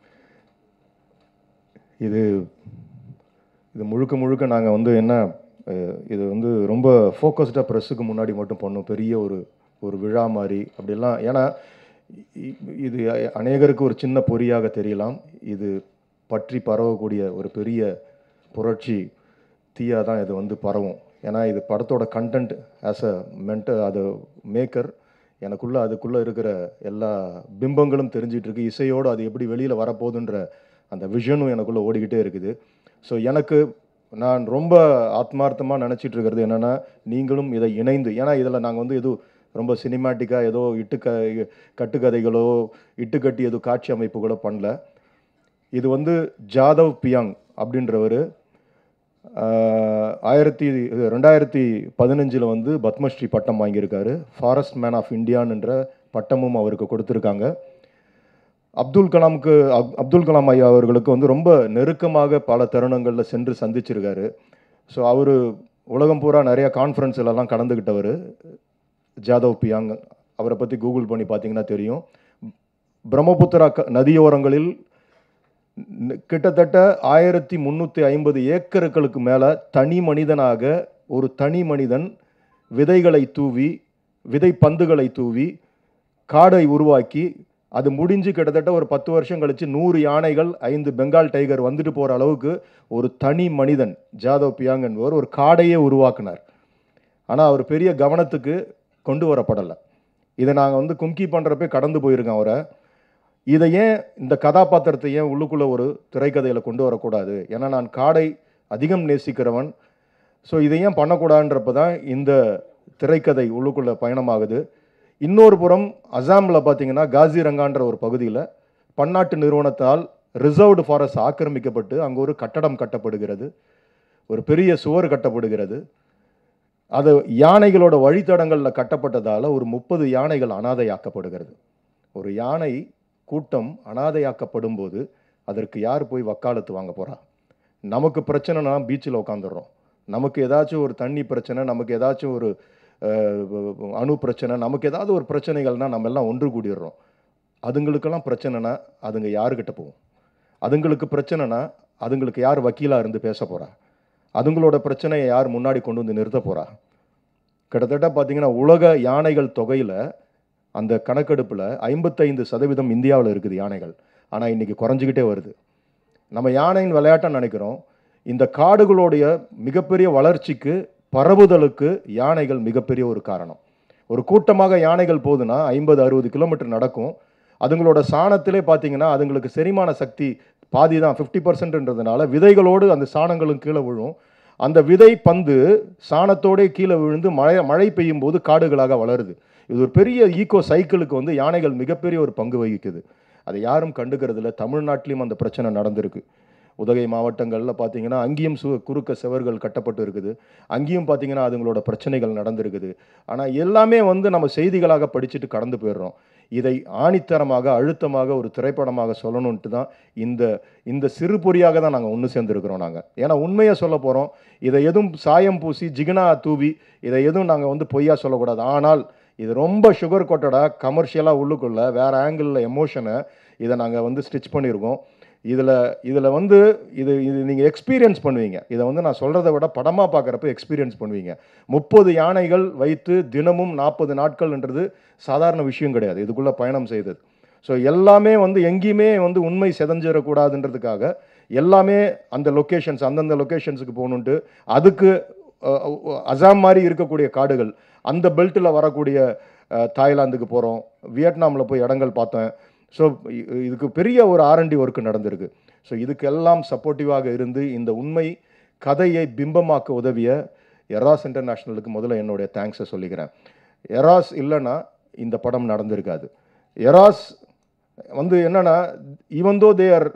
S9: இது இது முழுக்க முழுக்க நாங்கள் வந்து என்ன அஹ், இது வந்து ரொம்ப ஃபோக்கஸ்டாக ப்ரெஸ்ஸுக்கு முன்னாடி மட்டும் பண்ணோம் பெரிய ஒரு ஒரு விழா மாதிரி அப்படிலாம் ஏன்னா இ- இது அநேகருக்கு ஒரு சின்ன பொறியாக தெரியலாம் இது பற்றி பரவக்கூடிய ஒரு பெரிய புரட்சி தீயாக தான் இது வந்து பரவும் ஏன்னா இது படத்தோட கண்டென்ட் ஆஸ் அ மென்ட அது மேக்கர் எனக்குள்ளே அதுக்குள்ளே இருக்கிற எல்லா பிம்பங்களும் தெரிஞ்சிட்டு இருக்கு இசையோடு அது எப்படி வெளியில் வரப்போகுதுன்ற அந்த விஷனும் எனக்குள்ளே ஓடிக்கிட்டே இருக்குது ஸோ எனக்கு நான் ரொம்ப ஆத்மார்த்தமாக நினச்சிட்டு இருக்கிறது என்னென்னா நீங்களும் இதை இணைந்து ஏன்னா இதில் நாங்கள் வந்து எதுவும் ரொம்ப சினிமேட்டிக்காக ஏதோ இட்டு க கட்டுக்கதைகளோ இட்டு கட்டி எதுவும் காட்சி அமைப்புகளோ பண்ணல இது வந்து ஜாதவ் பியாங் அப்படின்றவர் ஆயிரத்தி இது ரெண்டாயிரத்தி பதினஞ்சில் வந்து பத்மஸ்ரீ பட்டம் வாங்கியிருக்காரு ஃபாரஸ்ட் மேன் ஆஃப் இந்தியான்ன்ற பட்டமும் அவருக்கு கொடுத்துருக்காங்க அப்துல் கலாமுக்கு அப் அப்துல் கலாம் ஐயா அவர்களுக்கு வந்து ரொம்ப நெருக்கமாக பல தருணங்களில் சென்று சந்திச்சிருக்காரு ஸோ அவர் உலகம் பூரா நிறைய கான்ஃபரன்ஸ்லலாம் கலந்துக்கிட்டவர் ஜாதவ் பியாங் அவரை பற்றி கூகுள் பண்ணி பார்த்தீங்கன்னா தெரியும் பிரம்மபுத்திரா க நதியோரங்களில் ந- கிட்டத்தட்ட ஆயிரத்தி முந்நூற்றி ஐம்பது ஏக்கர்களுக்கு மேலே தனி மனிதனாக ஒரு தனி மனிதன் விதைகளை தூவி விதை பந்துகளை தூவி காடை உருவாக்கி அது முடிஞ்சு கிட்டத்தட்ட ஒரு பத்து வருஷம் கழிச்சு நூறு யானைகள் ஐந்து பெங்கால் டைகர் வந்துட்டு போகிற அளவுக்கு ஒரு தனி மனிதன் ஜாதவ் பியாங் என்பவர் ஒரு காடையே உருவாக்குனார் ஆனால் அவர் பெரிய கவனத்துக்கு கொண்டு வரப்படலை இதை நாங்கள் வந்து கும்கி பண்ணுறப்ப கடந்து போயிருக்கோம் அவரை இதை ஏன் இந்த கதாபாத்திரத்தை ஏன் உள்ளுக்குள்ளே ஒரு திரைக்கதையில் கொண்டு வரக்கூடாது ஏன்னா நான் காடை அதிகம் நேசிக்கிறவன் ஸோ இதை ஏன் பண்ணக்கூடாதுன்றப்ப தான் இந்த திரைக்கதை உள்ளுக்குள்ளே பயணமாகுது இன்னொரு புறம் அசாமில் பார்த்தீங்கன்னா காசிரங்கான்ற ஒரு பகுதியில் பன்னாட்டு நிறுவனத்தால் ரிசர்வ்டு ஃபாரஸ்ட் ஆக்கிரமிக்கப்பட்டு அங்கே ஒரு கட்டடம் கட்டப்படுகிறது ஒரு பெரிய சுவர் கட்டப்படுகிறது அது யானைகளோட வழித்தடங்களில் கட்டப்பட்டதால் ஒரு முப்பது யானைகள் அனாதையாக்கப்படுகிறது ஒரு யானை கூட்டம் அனாதையாக்கப்படும் போது அதற்கு யார் போய் வக்காலத்து வாங்க போறா நமக்கு பிரச்சனைனா பீச்சில் உட்காந்துடுறோம் நமக்கு ஏதாச்சும் ஒரு தண்ணி பிரச்சனை நமக்கு ஏதாச்சும் ஒரு அஹ், அணு பிரச்சனை நமக்கு ஏதாவது ஒரு பிரச்சனைகள்னா நம்ம எல்லாம் ஒன்று கூடிடுறோம் அதுங்களுக்கெல்லாம் பிரச்சனைனா அதுங்க யாருக்கிட்ட போகும் அதுங்களுக்கு பிரச்சனைனா அதுங்களுக்கு யார் வக்கீலாக இருந்து பேச போறா அதுங்களோட பிரச்சனையை யார் முன்னாடி கொண்டு வந்து நிறுத்த போறா கிட்டத்தட்ட பார்த்தீங்கன்னா உலக யானைகள் தொகையில் அந்த கணக்கெடுப்பில் ஐம்பத்தைந்து சதவீதம் இந்தியாவில் இருக்குது யானைகள் ஆனால் இன்னைக்கு குறைஞ்சிக்கிட்டே வருது நம்ம யானையின் விளையாட்டை நினைக்கிறோம் இந்த காடுகளுடைய மிகப்பெரிய வளர்ச்சிக்கு பரவுதலுக்கு யானைகள் மிகப்பெரிய ஒரு காரணம் ஒரு கூட்டமாக யானைகள் போகுதுன்னா ஐம்பது அறுபது கிலோமீட்டர் நடக்கும் அதுங்களோட சாணத்திலே பார்த்தீங்கன்னா அதுங்களுக்கு செரிமான சக்தி பாதி தான் ஃபிஃப்டி பர்சன்ட்ன்றதுனால விதைகளோடு அந்த சாணங்களும் கீழே விழும் அந்த விதை பந்து சாணத்தோடே கீழே விழுந்து மழை மழை பெய்யும் போது காடுகளாக வளருது இது ஒரு பெரிய ஈகோ சைக்கிளுக்கு வந்து யானைகள் மிகப்பெரிய ஒரு பங்கு வகிக்குது அதை யாரும் கண்டுக்கிறதில்ல தமிழ்நாட்டிலையும் அந்த பிரச்சனை நடந்திருக்கு உதகை மாவட்டங்களில் பார்த்தீங்கன்னா அங்கேயும் சு குறுக்க செவர்கள் கட்டப்பட்டு இருக்குது அங்கேயும் பார்த்தீங்கன்னா அதுங்களோட பிரச்சனைகள் நடந்திருக்குது ஆனால் எல்லாமே வந்து நம்ம செய்திகளாக படிச்சுட்டு கடந்து போயிடுறோம் இதை ஆணித்தரமாக அழுத்தமாக ஒரு திரைப்படமாக சொல்லணுன்ட்டு தான் இந்த இந்த சிறு பொறியாக தான் நாங்கள் ஒன்று சேர்ந்துருக்கிறோம் நாங்கள் ஏன்னா உண்மையை சொல்ல போகிறோம் இதை எதுவும் சாயம் பூசி ஜிகினா தூவி இதை எதுவும் நாங்கள் வந்து பொய்யா சொல்லக்கூடாது ஆனால் இது ரொம்ப சுகர் கோட்டடாக கமர்ஷியலாக உள்ளுக்குள்ள வேறு ஆங்கிளில் எமோஷனை இதை நாங்கள் வந்து ஸ்டிச் பண்ணியிருக்கோம் இதில் இதில் வந்து இது இது நீங்கள் எக்ஸ்பீரியன்ஸ் பண்ணுவீங்க இதை வந்து நான் சொல்கிறத விட படமாக பார்க்குறப்ப எக்ஸ்பீரியன்ஸ் பண்ணுவீங்க முப்பது யானைகள் வைத்து தினமும் நாற்பது நாட்கள்ன்றது சாதாரண விஷயம் கிடையாது இதுக்குள்ளே பயணம் செய்தது ஸோ எல்லாமே வந்து எங்கேயுமே வந்து உண்மை செதஞ்சிடக்கூடாதுன்றதுக்காக எல்லாமே அந்த லொக்கேஷன்ஸ் அந்தந்த லொக்கேஷன்ஸுக்கு போகணுன்ட்டு அதுக்கு அஹ், அஹ், அசாம் மாதிரி இருக்கக்கூடிய காடுகள் அந்த பெல்ட்டில் வரக்கூடிய அஹ், தாய்லாந்துக்கு போகிறோம் வியட்நாமில் போய் இடங்கள் பார்த்தேன் ஸோ இதுக்கு பெரிய ஒரு ஆர்என்டி ஒர்க் நடந்திருக்கு ஸோ இதுக்கெல்லாம் சப்போர்ட்டிவாக இருந்து இந்த உண்மை கதையை பிம்பமாக்க உதவிய எராஸ் இன்டர்நேஷ்னலுக்கு முதல்ல என்னுடைய தேங்க்ஸை சொல்லிக்கிறேன் எராஸ் இல்லைன்னா இந்த படம் நடந்திருக்காது எராஸ் வந்து என்னன்னா ஈவன் தோ தேர்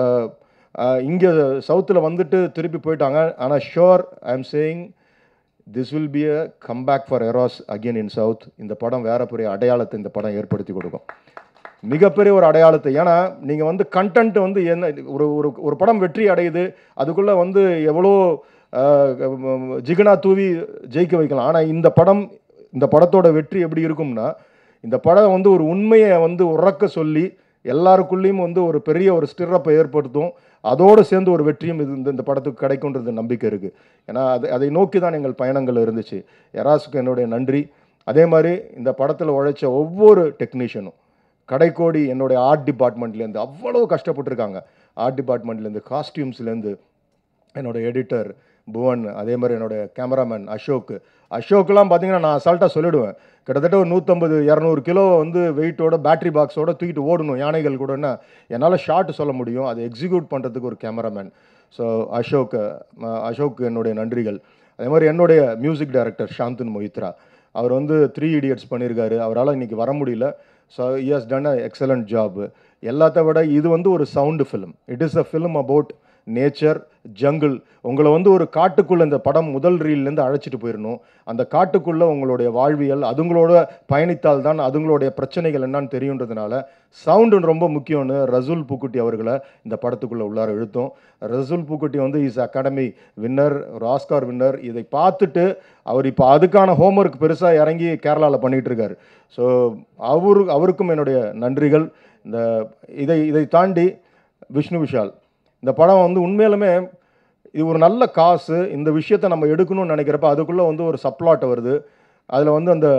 S9: இங்கே சவுத்தில் வந்துட்டு திருப்பி போயிட்டாங்க ஆனால் sure I am saying this will be a comeback for Eros again in south இந்த படம் வேற பெரிய அடையாளத்தை இந்த படம் ஏற்படுத்தி கொடுக்கும் மிகப்பெரிய ஒரு அடையாளத்தை ஏன்னா நீங்கள் வந்து கண்டென்ட் வந்து என்ன ஒரு ஒரு ஒரு படம் வெற்றி அடையுது அதுக்குள்ளே வந்து எவ்வளோ அஹ், ஜிகனா தூவி ஜெயிக்க வைக்கலாம் ஆனால் இந்த படம் இந்த படத்தோட வெற்றி எப்படி இருக்கும்னா இந்த படம் வந்து ஒரு உண்மையை வந்து உறக்க சொல்லி எல்லாருக்குள்ளேயும் வந்து ஒரு பெரிய ஒரு ஸ்டிரப்பை ஏற்படுத்தும் அதோடு சேர்ந்து ஒரு வெற்றியும் இது இந்த இந்த படத்துக்கு கிடைக்குன்றது நம்பிக்கை இருக்குது ஏன்னா அது அதை நோக்கி தான் எங்கள் பயணங்கள் இருந்துச்சு எராஸுக்கு என்னுடைய நன்றி அதே மாதிரி இந்த படத்தில் உழைச்ச ஒவ்வொரு டெக்னீஷியனும் கடைக்கோடி என்னுடைய ஆர்ட் டிபார்ட்மெண்ட்லேருந்து அவ்வளோ கஷ்டப்பட்டிருக்காங்க ஆர்ட் டிபார்ட்மெண்ட்லேருந்து காஸ்டியூம்ஸ்லேருந்து என்னோட எடிட்டர் புவன் அதே மாதிரி என்னுடைய கேமராமேன் அசோக் அசோக்லாம் பார்த்தீங்கன்னா நான் அசால்ட்டாக சொல்லிடுவேன் கிட்டத்தட்ட ஒரு நூற்றம்பது இரநூறு கிலோ வந்து வெயிட்டோட பேட்டரி பாக்ஸோட தூக்கிட்டு ஓடணும் யானைகள் கூடன்னா என்னால் ஷார்ட் சொல்ல முடியும் அதை எக்ஸிக்யூட் பண்ணுறதுக்கு ஒரு கேமராமேன் ஸோ அசோக் அஹ், அசோக் என்னுடைய நன்றிகள் அதே மாதிரி என்னுடைய மியூசிக் டைரக்டர் சாந்தன் மொஹித்ரா அவர் வந்து த்ரீ இடியட்ஸ் பண்ணியிருக்காரு அவரால் இன்னைக்கு வர முடியல so he's done a excellent job எல்லாத்த விட இது வந்து ஒரு sound film it is a film about nature jungle உங்களை வந்து ஒரு காட்டுக்குள்ளே இந்த படம் முதல் ரீல்லேருந்து அழைச்சிட்டு போயிடணும் அந்த காட்டுக்குள்ளே உங்களுடைய வாழ்வியல் அதுங்களோட பயணித்தால் தான் அதுங்களுடைய பிரச்சனைகள் என்னன்னு தெரியுன்றதுனால சவுண்டு ரொம்ப முக்கியம்னு ரசூல் பூக்குட்டி அவர்களை இந்த படத்துக்குள்ளே உள்ளார இழுத்தோம் ரசூல் பூக்குட்டி வந்து இஸ் அகாடமி வின்னர் ஒரு ஆஸ்கார் வின்னர் இதை பார்த்துட்டு அவர் இப்போ அதுக்கான ஹோம்ஒர்க் பெருசாக இறங்கி கேரளாவில் பண்ணிகிட்டு இருக்காரு ஸோ அவரு அவருக்கும் என்னுடைய நன்றிகள் இந்த இதை இதை தாண்டி விஷ்ணு விஷால் இந்த படம் வந்து உண்மையிலுமே இது ஒரு நல்ல காசு இந்த விஷயத்தை நம்ம எடுக்கணும்னு நினைக்கிறப்ப அதுக்குள்ளே வந்து ஒரு சப்ளாட் வருது அதில் வந்து அந்த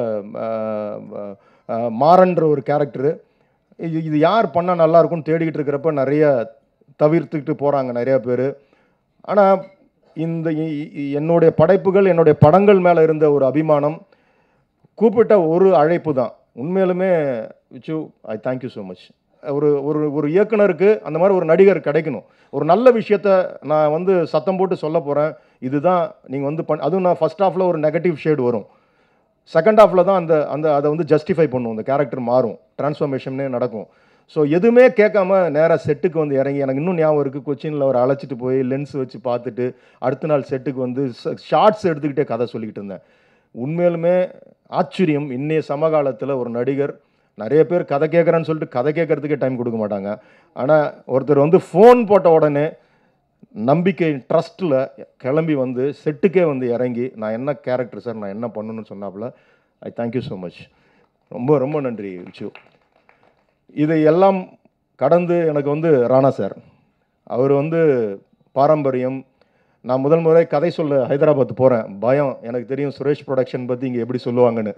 S9: ஆஹ், ஆஹ், மாறன்ற ஒரு கேரக்டரு இது இது யார் பண்ணால் நல்லா இருக்கும்னு தேடிக்கிட்டு இருக்கிறப்ப நிறைய தவிர்த்துக்கிட்டு போகிறாங்க நிறைய பேர் ஆனால் இந்த இ- இ- என்னுடைய படைப்புகள் என்னுடைய படங்கள் மேலே இருந்த ஒரு அபிமானம் கூப்பிட்ட ஒரு அழைப்பு தான் உண்மையிலுமே Vichu I thank you so much ஒரு ஒரு ஒரு இயக்குனருக்கு அந்த மாதிரி ஒரு நடிகர் கிடைக்கணும் ஒரு நல்ல விஷயத்த நான் வந்து சத்தம் போட்டு சொல்ல போகிறேன் இதுதான் நீங்கள் வந்து பண் அதுவும் நான் ஃபர்ஸ்ட் ஹாஃபில் ஒரு நெகட்டிவ் ஷேடு வரும் செகண்ட் ஹாஃபில் தான் அந்த அந்த அதை வந்து ஜஸ்டிஃபை பண்ணும் அந்த கேரக்டர் மாறும் டிரான்ஸ்ஃபர்மேஷனே நடக்கும் ஸோ எதுவுமே கேட்காம நேராக செட்டுக்கு வந்து இறங்கி எனக்கு இன்னும் ஞாபகம் இருக்குது கொச்சினில் அவர் அழைச்சிட்டு போய் லென்ஸ் வச்சு பார்த்துட்டு அடுத்த நாள் செட்டுக்கு வந்து ஷார்ட்ஸ் எடுத்துக்கிட்டே கதை சொல்லிக்கிட்டு இருந்தேன் உண்மையிலுமே ஆச்சரியம் இன்னைய சமகாலத்தில் ஒரு நடிகர் நிறைய பேர் கதை கேட்குறேன்னு சொல்லிட்டு கதை கேட்கறதுக்கே டைம் கொடுக்க மாட்டாங்க ஆனால் ஒருத்தர் வந்து ஃபோன் போட்ட உடனே நம்பிக்கை ட்ரஸ்ட்டில் கிளம்பி வந்து செட்டுக்கே வந்து இறங்கி நான் என்ன கேரக்டர் சார் நான் என்ன பண்ணணும்னு சொன்னாப்புல ஐ தேங்க்யூ ஸோ மச் ரொம்ப ரொம்ப நன்றி விச்சு இதை எல்லாம் கடந்து எனக்கு வந்து ராணா சார் அவர் வந்து பாரம்பரியம் நான் முதல் முறை கதை சொல்ல ஹைதராபாத் போகிறேன் பயம் எனக்கு தெரியும் சுரேஷ் ப்ரொடக்ஷன் பற்றி இங்கே எப்படி சொல்லுவாங்கன்னு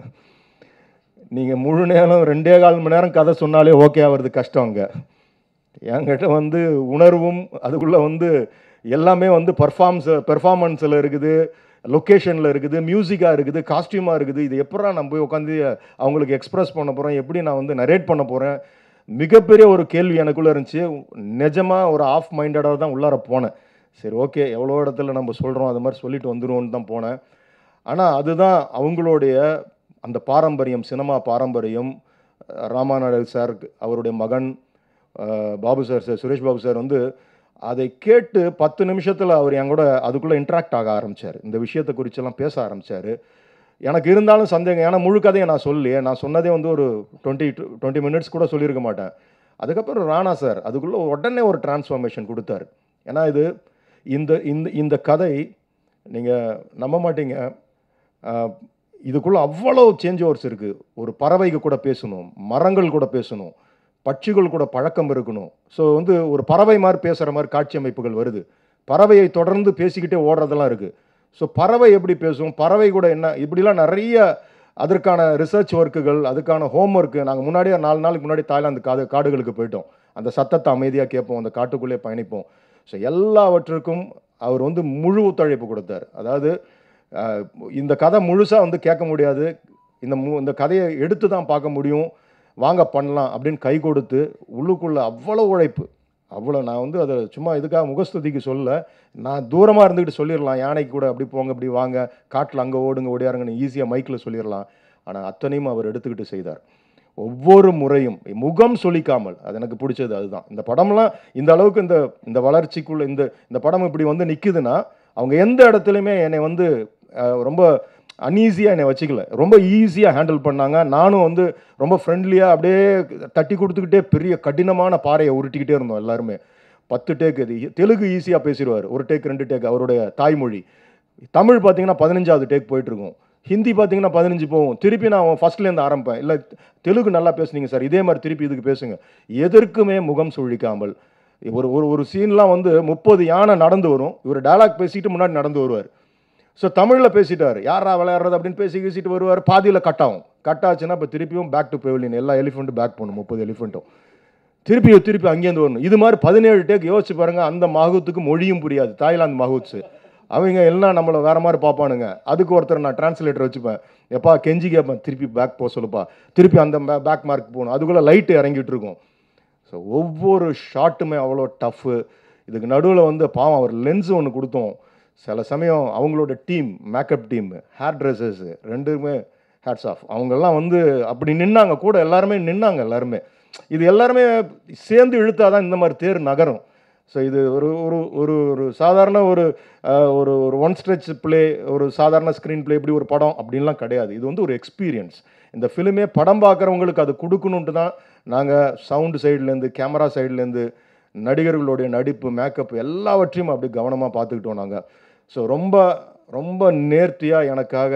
S9: நீங்கள் முழு நேரம் ரெண்டே கால் மணி நேரம் கதை சொன்னாலே ஓகே ஆகிறது கஷ்டம் அங்கே என்கிட்ட வந்து உணர்வும் அதுக்குள்ளே வந்து எல்லாமே வந்து பர்ஃபார்ம்ஸ் பெர்ஃபார்மன்ஸில் இருக்குது லொக்கேஷனில் இருக்குது மியூசிக்காக இருக்குது காஸ்டியூமாக இருக்குது இது எப்படா நான் போய் உட்காந்து அவங்களுக்கு எக்ஸ்பிரஸ் பண்ண போகிறேன் எப்படி நான் வந்து நரேட் பண்ண போகிறேன் மிகப்பெரிய ஒரு கேள்வி எனக்குள்ளே இருந்துச்சு நிஜமாக ஒரு ஆஃப் மைண்டடாக தான் உள்ளார போனேன் சரி ஓகே எவ்வளோ இடத்துல நம்ம சொல்கிறோம் அது மாதிரி சொல்லிட்டு வந்துருவோன்னு தான் போனேன் ஆனால் அதுதான் அவங்களுடைய அந்த பாரம்பரியம் சினிமா பாரம்பரியம் ராமாநாடு சார் அவருடைய மகன் அஹ், Babu sir sir Suresh Babu sir வந்து அதை கேட்டு பத்து நிமிஷத்தில் அவர் என் கூட அதுக்குள்ளே இன்ட்ராக்ட் ஆக ஆரம்பித்தார் இந்த விஷயத்தை குறிச்செல்லாம் பேச ஆரம்பித்தார் எனக்கு இருந்தாலும் சந்தேகம் ஏன்னா முழு கதையை நான் சொல்லி நான் சொன்னதே வந்து ஒரு டுவெண்ட்டி டுவெண்ட்டி மினிட்ஸ் கூட சொல்லியிருக்க மாட்டேன் அதுக்கப்புறம் ராணா சார் அதுக்குள்ளே உடனே ஒரு டிரான்ஸ்ஃபார்மேஷன் கொடுத்தாரு ஏன்னா இது இந்த இந்த இந்த கதை நீங்கள் நம்ப மாட்டீங்க ஆஹ், இதுக்குள்ளே அவ்வளோ சேஞ்ச் ஓவர்ஸ் இருக்குது ஒரு பறவைக்கு கூட பேசணும் மரங்கள் கூட பேசணும் பட்சிகள் கூட பழக்கம் இருக்கணும் ஸோ வந்து ஒரு பறவை மாதிரி பேசுகிற மாதிரி காட்சி அமைப்புகள் வருது பறவையை தொடர்ந்து பேசிக்கிட்டே ஓடுறதெல்லாம் இருக்குது ஸோ பறவை எப்படி பேசும் பறவை கூட என்ன இப்படிலாம் நிறைய அதற்கான ரிசர்ச் ஒர்க்குகள் அதுக்கான ஹோம் ஒர்க்கு நாங்கள் முன்னாடியே நாலு நாளுக்கு முன்னாடி தாய்லாந்து காடு காடுகளுக்கு போயிட்டோம் அந்த சத்தத்தை அமைதியாக கேட்போம் அந்த காட்டுக்குள்ளே பயணிப்போம் ஸோ எல்லாவற்றுக்கும் அவர் வந்து முழு ஒத்துழைப்பு கொடுத்தார் அதாவது அஹ், இந்த கதை முழுசாக வந்து கேட்க முடியாது இந்த மு இந்த கதையை எடுத்து தான் பார்க்க முடியும் வாங்க பண்ணலாம் அப்படின்னு கை கொடுத்து உள்ளுக்குள்ளே அவ்வளோ உழைப்பு அவ்வளோ நான் வந்து அதை சும்மா இதுக்காக முகஸ்துதிக்கு சொல்ல நான் தூரமாக இருந்துக்கிட்டு சொல்லிடலாம் யானைக்கு கூட அப்படி போங்க இப்படி வாங்க காட்டில் அங்கே ஓடுங்க ஓடியாருங்கன்னு ஈஸியாக மைக்கில் சொல்லிடலாம் ஆனால் அத்தனையும் அவர் எடுத்துக்கிட்டு செய்தார் ஒவ்வொரு முறையும் முகம் சொலிக்காமல் அது எனக்கு பிடிச்சது அதுதான் இந்த படம்லாம் இந்த அளவுக்கு இந்த இந்த வளர்ச்சிக்குள்ள இந்த இந்த படம் இப்படி வந்து நிற்குதுன்னா அவங்க எந்த இடத்துலையுமே என்னை வந்து அஹ், ரொம்ப அன்ஈஸியாக என்னை வச்சுக்கல ரொம்ப ஈஸியாக ஹேண்டில் பண்ணாங்க நானும் வந்து ரொம்ப ஃப்ரெண்ட்லியாக அப்படியே தட்டி கொடுத்துக்கிட்டே பெரிய கடினமான பாறையை உருட்டிக்கிட்டே இருந்தோம் எல்லாருமே பத்து டேக் இது தெலுங்கு ஈஸியாக பேசிடுவார் ஒரு டேக் ரெண்டு டேக் அவருடைய தாய்மொழி தமிழ் பார்த்தீங்கன்னா பதினஞ்சாவது டேக் போயிட்டுருக்கும் ஹிந்தி பார்த்தீங்கன்னா பதினஞ்சு போகும் திருப்பி நான் ஃபர்ஸ்ட்லேருந்து ஆரம்பிப்பேன் இல்லை தெலுங்கு நல்லா பேசுனீங்க சார் இதே மாதிரி திருப்பி இதுக்கு பேசுங்க எதற்குமே முகம் சுழிக்காமல் ஒரு ஒரு ஒரு சீன்லாம் வந்து முப்பது யானை நடந்து வரும் இவர் டயலாக் பேசிட்டு முன்னாடி நடந்து வருவார் ஸோ தமிழில் பேசிட்டார் யாரா விளையாடுறது அப்படின்னு பேசி பேசிட்டு வருவார் பாதியில் கட் ஆகும் கட் ஆச்சுன்னா இப்போ திருப்பியும் பேக் டு பெவிலியன் எல்லா எலிஃபெண்ட்டும் பேக் பண்ணும் முப்பது எலிஃபெண்ட்டும் திருப்பி திருப்பி அங்கேருந்து வரணும் இது மாதிரி பதினேழு டேக் யோசிச்சு பாருங்க அந்த மகத்துக்கு மொழியும் புரியாது தாய்லாந்து மகூத்ஸு அவங்க எல்லாம் நம்மளை வேற மாதிரி பார்ப்பானுங்க அதுக்கு ஒருத்தர் நான் டிரான்ஸ்லேட்டர் வச்சுப்பேன் எப்பா கெஞ்சி கேட்பேன் திருப்பி பேக் போக சொல்லுப்பா திருப்பி அந்த பேக் மார்க் போகணும் அதுக்குள்ளே லைட்டு இறங்கிட்டு இருக்கும் ஸோ ஒவ்வொரு ஷாட்டுமே அவ்வளோ டஃப்பு இதுக்கு நடுவில் வந்து பாவம் அவர் லென்ஸ் ஒன்று கொடுத்தோம் சில சமயம் அவங்களோட team makeup team hair dresses ரெண்டுமே ஹேட்ஸ் ஆஃப் அவங்கெல்லாம் வந்து அப்படி நின்னாங்க கூட எல்லாருமே நின்னாங்க எல்லாருமே இது எல்லாருமே சேர்ந்து இழுத்தாதான் இந்த மாதிரி தேர் நகரும் ஸோ இது ஒரு ஒரு ஒரு ஒரு சாதாரண ஒரு அஹ், ஒரு ஒரு ஒன் ஸ்ட்ரெச் ப்ளே ஒரு சாதாரண ஸ்க்ரீன் ப்ளே இப்படி ஒரு படம் அப்படின்லாம் கிடையாது இது வந்து ஒரு எக்ஸ்பீரியன்ஸ் இந்த ஃபிலிமே படம் பார்க்குறவங்களுக்கு அது கொடுக்கணுன்ட்டு தான் நாங்கள் சவுண்டு சைட்லேருந்து கேமரா சைட்லேருந்து நடிகர்களுடைய நடிப்பு மேக்கப் எல்லாவற்றையும் அப்படி கவனமாக பார்த்துக்கிட்டோம் நாங்கள் ஸோ ரொம்ப ரொம்ப நேர்த்தியாக எனக்காக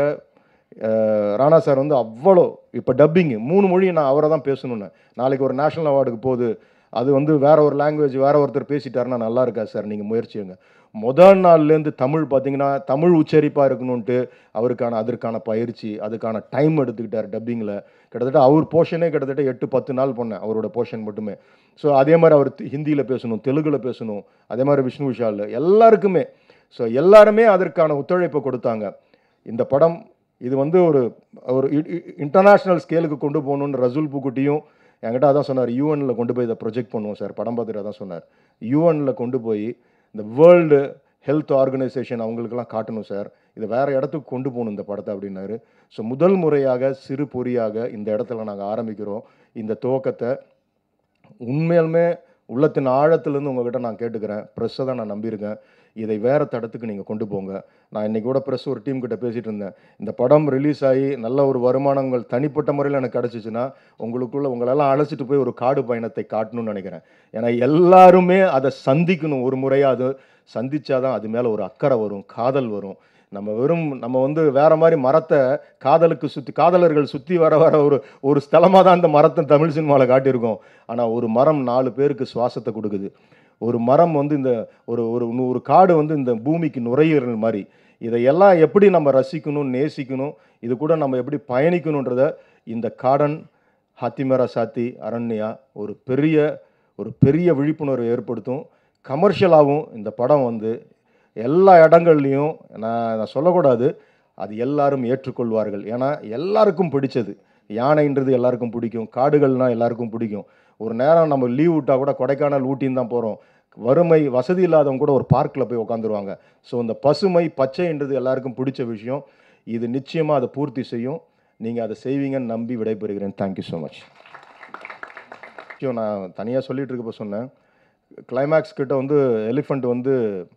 S9: அஹ், ராணா சார் வந்து அவ்வளோ இப்போ டப்பிங்கு மூணு மொழி நான் அவரை தான் பேசணுன்னு நாளைக்கு ஒரு நேஷனல் அவார்டுக்கு போகுது அது வந்து வேற ஒரு லாங்குவேஜ் வேற ஒருத்தர் பேசிட்டாருன்னா நல்லா இருக்கா சார் நீங்கள் முயற்சிங்க முதல் நாள்லேருந்து தமிழ் பார்த்தீங்கன்னா தமிழ் உச்சரிப்பாக இருக்கணுன்ட்டு அவருக்கான அதற்கான பயிற்சி அதுக்கான டைம் எடுத்துக்கிட்டார் டப்பிங்கில் கிட்டத்தட்ட அவர் போர்ஷனே கிட்டத்தட்ட எட்டு பத்து நாள் பண்ணேன் அவரோட போர்ஷன் மட்டுமே ஸோ அதே மாதிரி அவர் ஹிந்தியில் பேசணும் தெலுங்கில் பேசணும் அதே மாதிரி விஷ்ணு விஷால் எல்லாருக்குமே ஸோ எல்லாருமே அதற்கான ஒத்துழைப்பை கொடுத்தாங்க இந்த படம் இது வந்து ஒரு ஒரு இன்டர்நேஷ்னல் ஸ்கேலுக்கு கொண்டு போகணுன்னு ரசூல் புக்குட்டியும் என்கிட்ட அதான் சொன்னார் யூஎனில் கொண்டு போய் இதை ப்ரொஜெக்ட் பண்ணுவோம் சார் படம் பார்த்துட்டு அதான் சொன்னார் யூஎனில் கொண்டு போய் இந்த வேர்ல்டு ஹெல்த் ஆர்கனைசேஷன் அவங்களுக்கெல்லாம் காட்டணும் சார் இதை வேறு இடத்துக்கு கொண்டு போகணும் இந்த படத்தை அப்படின்னாரு ஸோ முதல் முறையாக சிறு பொறியாக இந்த இடத்துல நாங்கள் ஆரம்பிக்கிறோம் இந்த துவக்கத்தை உண்மையாலுமே உள்ளத்தின் ஆழத்துலேருந்து உங்ககிட்ட நான் கேட்டுக்கிறேன் ப்ரெஸ்ஸை தான் நான் நம்பியிருக்கேன் இதை வேறு தடத்துக்கு நீங்கள் கொண்டு போங்க நான் இன்னைக்கு கூட ப்ரெஸ் ஒரு டீம் கிட்ட பேசிகிட்டு இருந்தேன் இந்த படம் ரிலீஸ் ஆகி நல்ல ஒரு வருமானங்கள் தனிப்பட்ட முறையில் எனக்கு கிடச்சிச்சின்னா உங்களுக்குள்ள உங்களெல்லாம் அழைச்சிட்டு போய் ஒரு காடு பயணத்தை காட்டணும்னு நினைக்கிறேன் ஏன்னா எல்லாருமே அதை சந்திக்கணும் ஒரு முறையாக அது சந்திச்சாதான் அது மேலே ஒரு அக்கறை வரும் காதல் வரும் நம்ம வெறும் நம்ம வந்து வேற மாதிரி மரத்தை காதலுக்கு சுற்றி காதலர்கள் சுற்றி வர வர ஒரு ஒரு ஸ்தலமாக தான் இந்த மரத்தை தமிழ் சினிமாவில் காட்டியிருக்கோம் ஆனால் ஒரு மரம் நாலு பேருக்கு சுவாசத்தை கொடுக்குது ஒரு மரம் வந்து இந்த ஒரு ஒரு ஒரு காடு வந்து இந்த பூமிக்கு நுரையீரல் மாதிரி இதையெல்லாம் எப்படி நம்ம ரசிக்கணும் நேசிக்கணும் இது கூட நம்ம எப்படி பயணிக்கணுன்றத இந்த காடன் ஹத்திமரா சாத்தி அரண்யா ஒரு பெரிய ஒரு பெரிய விழிப்புணர்வை ஏற்படுத்தும் கமர்ஷியலாகவும் இந்த படம் வந்து எல்லா இடங்கள்லையும் நான் நான் சொல்லக்கூடாது அது எல்லாரும் ஏற்றுக்கொள்வார்கள் ஏன்னா எல்லாருக்கும் பிடிச்சது யானைன்றது எல்லாருக்கும் பிடிக்கும் காடுகள்னால் எல்லாருக்கும் பிடிக்கும் ஒரு நேரம் நம்ம லீவ் விட்டால் கூட கொடைக்கானல் ஊட்டின்னு தான் போகிறோம் வறுமை வசதி இல்லாதவங்க கூட ஒரு பார்க்கில் போய் உட்காந்துருவாங்க ஸோ இந்த பசுமை பச்சைன்றது எல்லாருக்கும் பிடிச்ச விஷயம் இது நிச்சயமாக அதை பூர்த்தி செய்யும் நீங்கள் அதை செய்வீங்கன்னு நம்பி விடைபெறுகிறேன் தேங்க்யூ ஸோ மச் நான் தனியாக சொல்லிட்டு இருக்கப்ப சொன்னேன் கிளைமேக்ஸ் கிட்ட வந்து எலிஃபண்ட் வந்து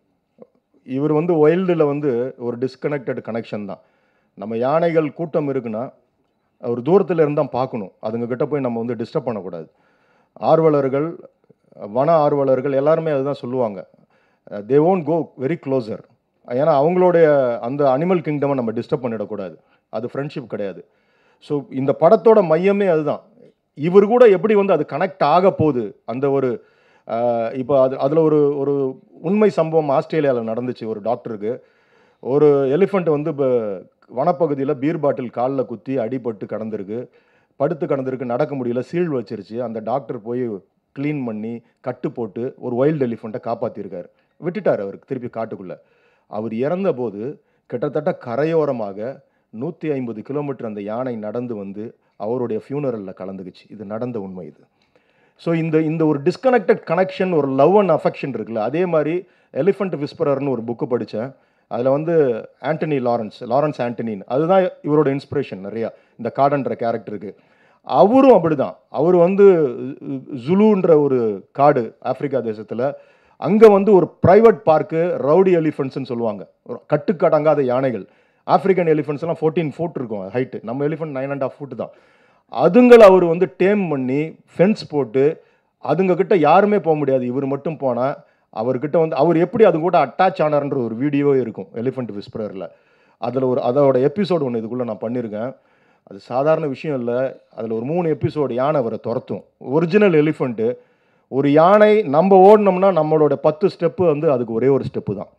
S9: இவர் வந்து வைல்டில் வந்து ஒரு டிஸ்கனெக்டட் கனெக்ஷன் தான் நம்ம யானைகள் கூட்டம் இருக்குன்னா ஒரு தூரத்தில் இருந்து தான் பார்க்கணும் அதுங்க கிட்ட போய் நம்ம வந்து டிஸ்டர்ப் பண்ணக்கூடாது ஆர்வலர்கள் வன ஆர்வலர்கள் எல்லாருமே அதுதான் சொல்லுவாங்க they won't go very closer ஏன்னா அவங்களுடைய அந்த அனிமல் கிங்டமை நம்ம டிஸ்டர்ப் பண்ணிடக்கூடாது அது ஃப்ரெண்ட்ஷிப் கிடையாது ஸோ இந்த படத்தோட மையமே அதுதான் இவர் கூட எப்படி வந்து அது கனெக்ட் ஆக போகுது அந்த ஒரு இப்போ அது அதில் ஒரு ஒரு உண்மை சம்பவம் ஆஸ்திரேலியாவில் நடந்துச்சு ஒரு டாக்டருக்கு ஒரு எலிஃபண்ட் வந்து இப்போ வனப்பகுதியில் பீர் பாட்டில் காலில் குத்தி அடிபட்டு கடந்திருக்கு படுத்து கடந்திருக்கு நடக்க முடியல சீழ் வச்சிருச்சு அந்த டாக்டர் போய் க்ளீன் பண்ணி கட்டு போட்டு ஒரு வைல்டு எலிஃபண்ட்டை காப்பாற்றிருக்காரு விட்டுட்டார் அவருக்கு திருப்பி காட்டுக்குள்ளே அவர் இறந்தபோது கிட்டத்தட்ட கரையோரமாக நூற்றி ஐம்பது கிலோமீட்டர் அந்த யானை நடந்து வந்து அவருடைய ஃபியூனரலில் கலந்துக்குச்சு இது நடந்த உண்மை இது ஸோ இந்த இந்த ஒரு டிஸ்கனெக்டட் கனெக்ஷன் ஒரு லவ் அண்ட் அஃபெக்ஷன் இருக்குல்ல அதே மாதிரி எலிஃபண்ட் விஸ்பரர்னு ஒரு புக்கு படித்தேன் அதில் வந்து ஆண்டனி லாரன்ஸ் லாரன்ஸ் ஆண்டனின் அதுதான் இவரோட இன்ஸ்பிரேஷன் நிறையா இந்த காடன்ற கேரக்டருக்கு அவரும் அப்படிதான் அவர் வந்து ஜுலுன்ற ஒரு காடு ஆப்பிரிக்கா தேசத்தில் அங்கே வந்து ஒரு ப்ரைவேட் பார்க்கு ரவுடி எலிஃபண்ட்ஸ்னு சொல்லுவாங்க ஒரு கட்டுக்கடங்காத யானைகள் ஆப்பிரிக்கன் எலிஃபண்ட்ஸ் எல்லாம் ஃபோர்டீன் ஃபுட் இருக்கும் ஹைட்டு நம்ம elephant nine and half foot தான் அதுங்களை அவர் வந்து டேம் பண்ணி ஃபென்ஸ் போட்டு அதுங்க கிட்ட யாருமே போக முடியாது இவர் மட்டும் போனால் அவர்கிட்ட வந்து அவர் எப்படி அது கூட அட்டாச் ஆனார்ன்ற ஒரு வீடியோ இருக்கும் எலிஃபண்ட் விஸ்பரரில் அதில் ஒரு அதோட எபிசோடு ஒன்று இதுக்குள்ளே நான் பண்ணியிருக்கேன் அது சாதாரண விஷயம் இல்லை அதில் ஒரு மூணு எபிசோடு யானை அவரை துரத்தும் ஒரிஜினல் எலிஃபண்ட்டு ஒரு யானை நம்ம ஓடினோம்னா நம்மளோட பத்து ஸ்டெப்பு வந்து அதுக்கு ஒரே ஒரு ஸ்டெப்பு தான்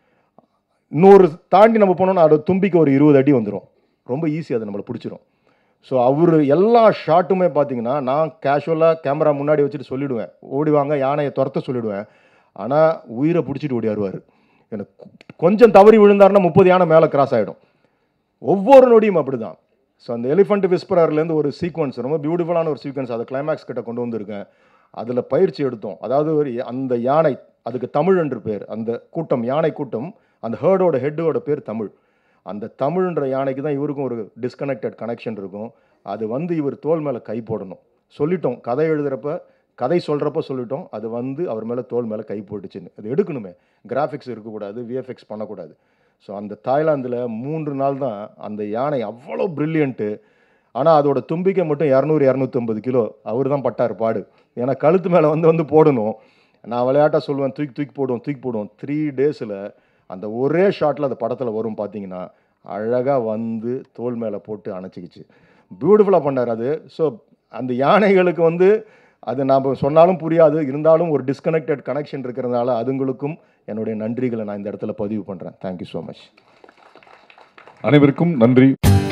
S9: இன்னொரு தாண்டி நம்ம போனோம்னா அது தும்பிக்கு ஒரு இருபது அடி வந்துடும் ரொம்ப ஈஸி அது நம்மளை பிடிச்சிரும் ஸோ அவர் எல்லா ஷாட்டுமே பார்த்தீங்கன்னா நான் கேஷுவலாக கேமரா முன்னாடி வச்சுட்டு சொல்லிவிடுவேன் ஓடிவாங்க யானையை துரத்த சொல்லிவிடுவேன் ஆனால் உயிரை பிடிச்சிட்டு ஓடியாருவார் எனக்கு கொ- கொஞ்சம் தவறி விழுந்தாருன்னா முப்பது யானை மேலே கிராஸ் ஆகிடும் ஒவ்வொரு நொடியும் அப்படிதான் ஸோ அந்த எலிஃபண்ட் விஸ்பரர்லேருந்து ஒரு சீக்வன்ஸ் ரொம்ப பியூட்டிஃபுல்லான ஒரு சீக்வன்ஸ் அதை கிளைமேக்ஸ் கிட்ட கொண்டு வந்திருக்கேன் அதில் பயிற்சி எடுத்தோம் அதாவது ஒரு அந்த யானை அதுக்கு தமிழ் என்று பேர் அந்த கூட்டம் யானை கூட்டம் அந்த ஹேர்டோட ஹெட்டோட பேர் தமிழ் அந்த தமிழ்ன்ற யானைக்கு தான் இவருக்கும் ஒரு டிஸ்கனெக்டட் கனெக்ஷன் இருக்கும் அது வந்து இவர் தோல் மேலே கை போடணும் சொல்லிட்டோம் கதை எழுதுகிறப்ப கதை சொல்கிறப்ப சொல்லிட்டோம் அது வந்து அவர் மேலே தோல் மேலே கை போட்டுச்சுன்னு அது எடுக்கணுமே கிராஃபிக்ஸ் இருக்கக்கூடாது விஎஃப்எக்ஸ் பண்ணக்கூடாது ஸோ அந்த தாய்லாந்தில் மூன்று நாள் தான் அந்த யானை அவ்வளோ ப்ரில்லியண்ட்டு ஆனால் அதோட தும்பிக்கை மட்டும் இரநூறு இரநூத்தம்பது கிலோ அவர் தான் பட்டார் பாடு ஏன்னா கழுத்து மேலே வந்து வந்து போடணும் நான் விளையாட்டாக சொல்லுவேன் தூக்கி தூக்கி போடுவோம் தூக்கி போடுவோம் த்ரீ டேஸில் அந்த ஒரே ஷாட்டில் அந்த படத்தில் வரும் பார்த்தீங்கன்னா அழகாக வந்து தோல் மேலே போட்டு அணைச்சிக்கிச்சு பியூட்டிஃபுல்லாக பண்ணார் அது ஸோ அந்த யானைகளுக்கு வந்து அது நாம் சொன்னாலும் புரியாது இருந்தாலும் ஒரு டிஸ்கனெக்டட் கனெக்ஷன் இருக்கிறதுனால அதுங்களுக்கும் என்னுடைய நன்றிகளை நான் இந்த இடத்துல பதிவு பண்ணுறேன் தேங்க்யூ ஸோ மச்
S2: அனைவருக்கும் நன்றி